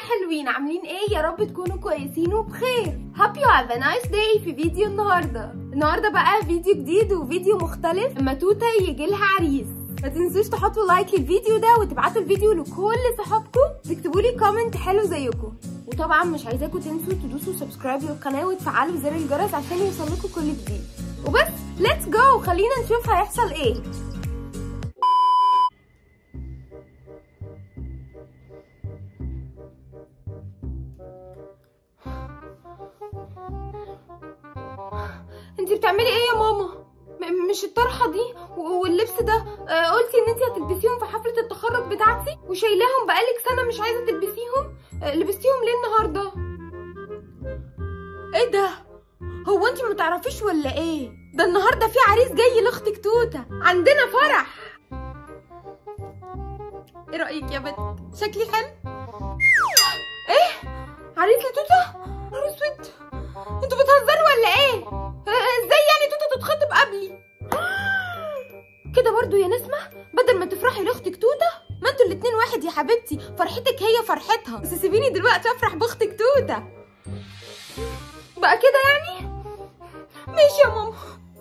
حلوين عاملين ايه يا رب تكونوا كويسين وبخير hope you have a nice day في فيديو النهارده النهارده بقى فيديو جديد وفيديو مختلف اما توته يجي لها عريس ما تنسوش تحطوا لايك للفيديو ده وتبعتوا الفيديو لكل صحابكم تكتبوا لي كومنت حلو زيكم وطبعا مش عايزاكم تنسوا تدوسوا سبسكرايب للقناه وتفعلوا زر الجرس عشان يوصلكم كل جديد وبس ليتس جو خلينا نشوف هيحصل ايه انتي بتعملي ايه يا ماما م- مش الطرحه دي و- واللبس ده آه، قلتي ان انتي هتلبسيهم في حفله التخرج بتاعتي وشايلاهم بقالك سنه مش عايزه تلبسيهم آه، لبستيهم ليه النهارده ايه ده هو انتي ما تعرفيش ولا ايه ده النهارده في عريس جاي لاختك توته عندنا فرح ايه رايك يا بنت شكلي حلو ايه عريس لتوته نهار اسود انتوا بتهزروا ولا ايه آه، ازاي يعني توته تتخطب قبلي كده برضو يا نسمة بدل ما تفرحي لاختك توته ما انتوا الاتنين واحد يا حبيبتي فرحتك هي فرحتها بس سيبيني دلوقتي افرح باختك توته بقى كده يعني ماشي يا ماما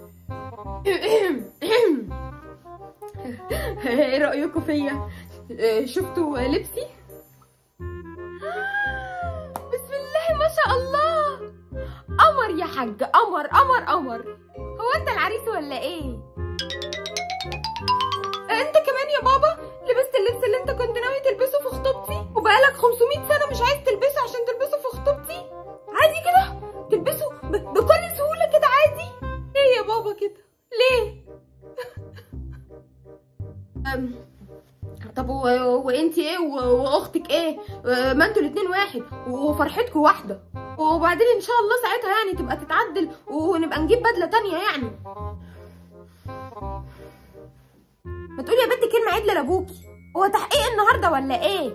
ايه رايكم فيا آه، شفتوا لبسي بسم الله ما شاء الله قمر يا حاج قمر قمر قمر هو انت العريس ولا ايه انت كمان يا بابا لبست اللبس اللي انت كنت ناوي تلبسه في خطوبتي وبقالك 500 سنه مش عايز تلبسه عشان تلبسه في خطوبتي عادي كده تلبسه ب- بكل سهوله كده عادي ليه يا بابا كده ليه أم، طب و- وانت ايه و- واختك ايه أه، ما انتوا الاتنين واحد وفرحتكم واحده وبعدين ان شاء الله ساعتها يعني تبقى تتعدل ونبقى نجيب بدله تانية يعني ما تقولي يا بنت كلمه عدله لابوكي هو تحقيق النهارده ولا ايه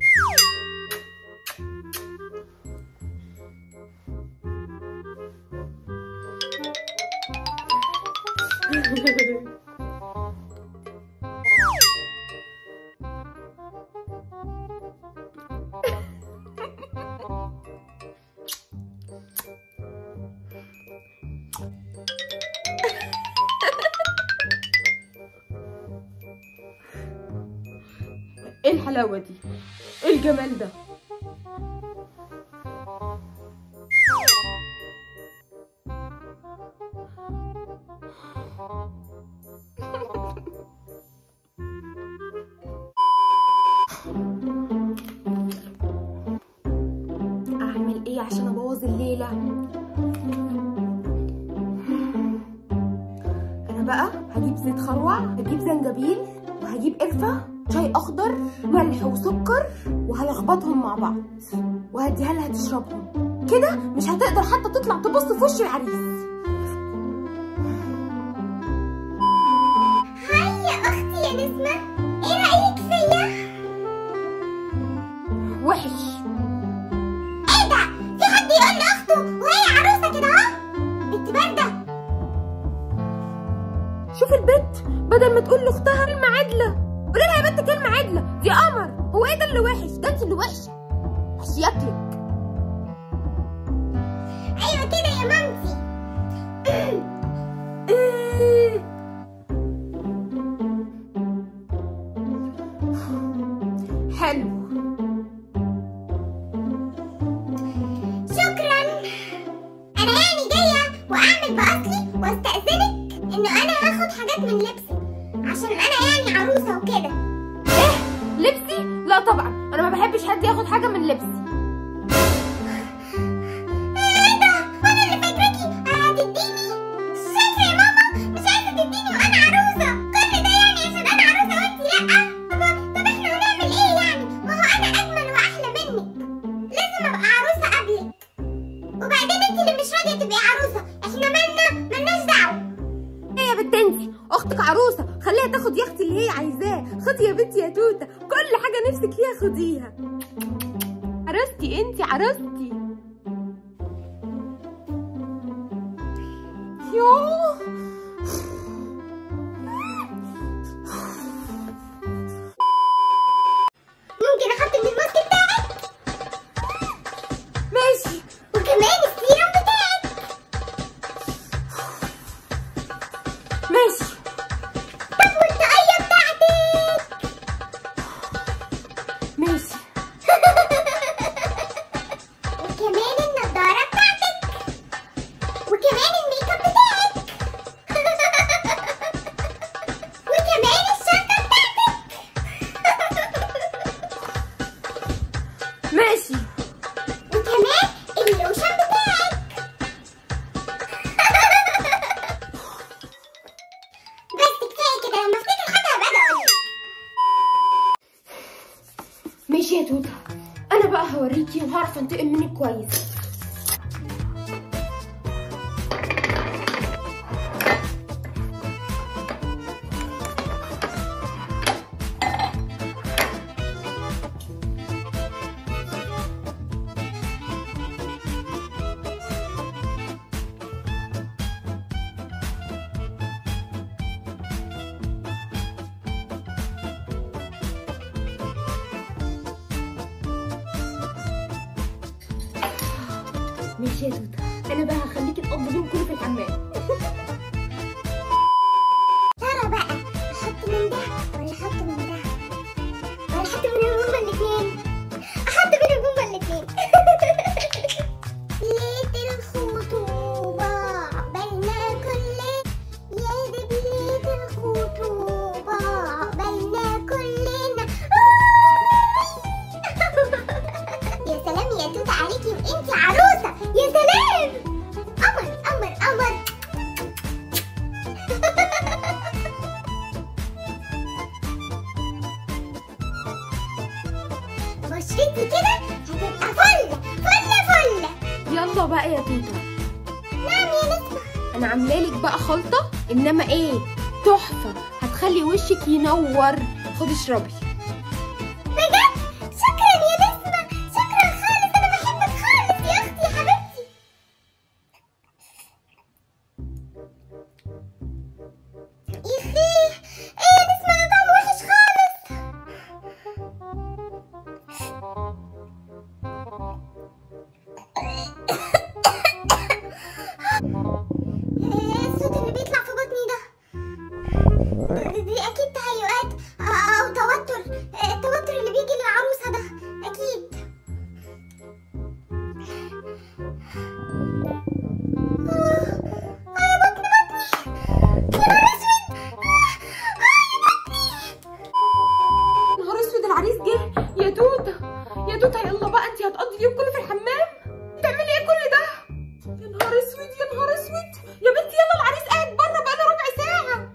ايه الحلاوه دي ايه الجمال ده اعمل ايه عشان ابوظ الليله انا بقى هجيب زيت خروع هجيب زنجبيل وهجيب قرفه شاي اخضر ملح وسكر وهلخبطهم مع بعض وهديها لها تشربهم كده مش هتقدر حتى تطلع تبص في وش العريس هاي يا اختي يا نسمة ايه رأيك فيا؟ وحش ايه ده؟ في حد يقول لاخته وهي عروسة كده اهو؟ انت باردة شوف البت بدل ما تقول لاختها كلمه عدله قولي لها يا بنت كلمه عدله دي قمر هو ايه ده اللي وحش ده انت اللي وحشه هشياكلك ايوه كده يا مامتي حلو شكرا انا يعني جاية واعمل باصلي واستأذنك انه انا هاخد حاجات من لبسك عشان انا يعني عروسة وكده ايه لبسي لا طبعا انا ما بحبش حد ياخد حاجه من لبسي ايه ده؟ وانا اللي فاكراكي هتديني شايفة يا ماما مش عايزة تديني وانا عروسة كل ده يعني عشان انا عروسة وانت لا طب طب احنا هنعمل ايه يعني؟ ما هو انا اجمل واحلى منك لازم ابقى عروسة قبلك وبعدين انت اللي مش راضية تبقي عروسة احنا مالنا مالناش دعوة ايه يا بنت انتي اختك عروسه خليها تاخد يا اختي اللي هي عايزاه خدي يا بنتي يا توته كل حاجه نفسك فيها خديها عروستي انتي عروستي يوه ممكن احط من الماسك بتاعك انا بقى هوريكي وهعرف انتقم منك كويس ماشي يا توته انا بقى هخليكي تقضي اليوم كله في الحمام ترى بقى احط من ده ولا احط من ده ولا احط بينهم هما الاثنين احط بينهم هما الاثنين ليلة الخطوبة بينا كل يا ده ليلة الخطوبة بينا كلنا يا سلام يا توتة عليكي وانتي عروسة يا سلام قمر قمر قمر بشرتي كده هتبقى فلة فلة فلة يلا بقى يا توته نعم يا نسمة انا عامله لك بقى خلطه انما ايه تحفه هتخلي وشك ينور خدي اشربي بجد شكرا يا نسمة شكرا خالص أنا بحبك خالص يا أختي يا حبيبتي يخي إيه يا نسمة ده طعمه وحش خالص إيه الصوت اللي بيطلع في بطني ده دي, دي اكيد تهيؤات او توتر آه، التوتر اللي بيجي للعروسه ده اكيد آه، آه، يا بطني بطني يا نهار اسود نهار اسود العريس جه يا توته يا توته يلا بقى انت هتقضي اليوم كله في الحمام تعملي ايه كل ده يا نهار اسود يا نهار اسود يا بنتي يلا العريس قاعد بره بقى ربع ساعه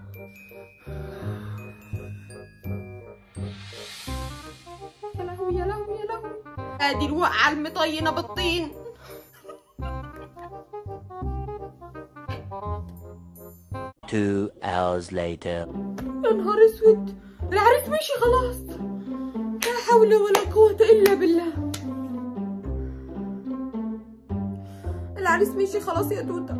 يا لهوي يا لهوي يا لهوي ادي الوقعه المطينه بالطين Two hours later. يا نهار اسود العريس مشي خلاص لا حول ولا قوة الا بالله العريس مشي خلاص يا توته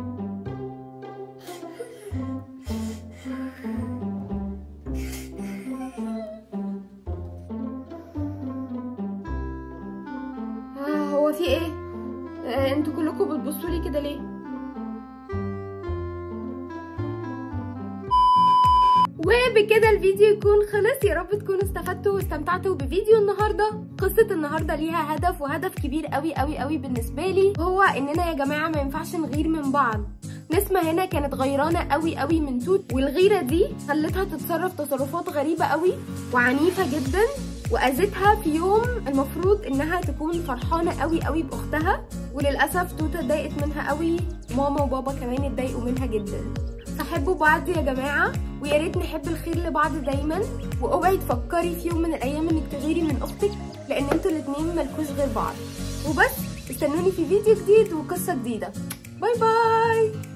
آه هو في ايه آه انتوا كلكم بتبصوا لي كده ليه وبكده الفيديو يكون خلص يا رب تكونوا استفدتوا واستمتعتوا بفيديو النهارده قصه النهارده ليها هدف وهدف كبير قوي قوي قوي بالنسبه لي هو اننا يا جماعه ما ينفعش نغير من بعض نسمة هنا كانت غيرانة قوي قوي من توت والغيرة دي خلتها تتصرف تصرفات غريبة قوي وعنيفة جدا واذتها في يوم المفروض انها تكون فرحانة قوي قوي باختها وللاسف توتة اتضايقت منها قوي ماما وبابا كمان اتضايقوا منها جدا فحبوا بعض يا جماعة ويا ريت نحب الخير لبعض دايما واوعي تفكري في يوم من الايام انك تغيري من اختك لان انتوا الاتنين ملكوش غير بعض وبس استنوني في فيديو جديد وقصة جديدة باي باي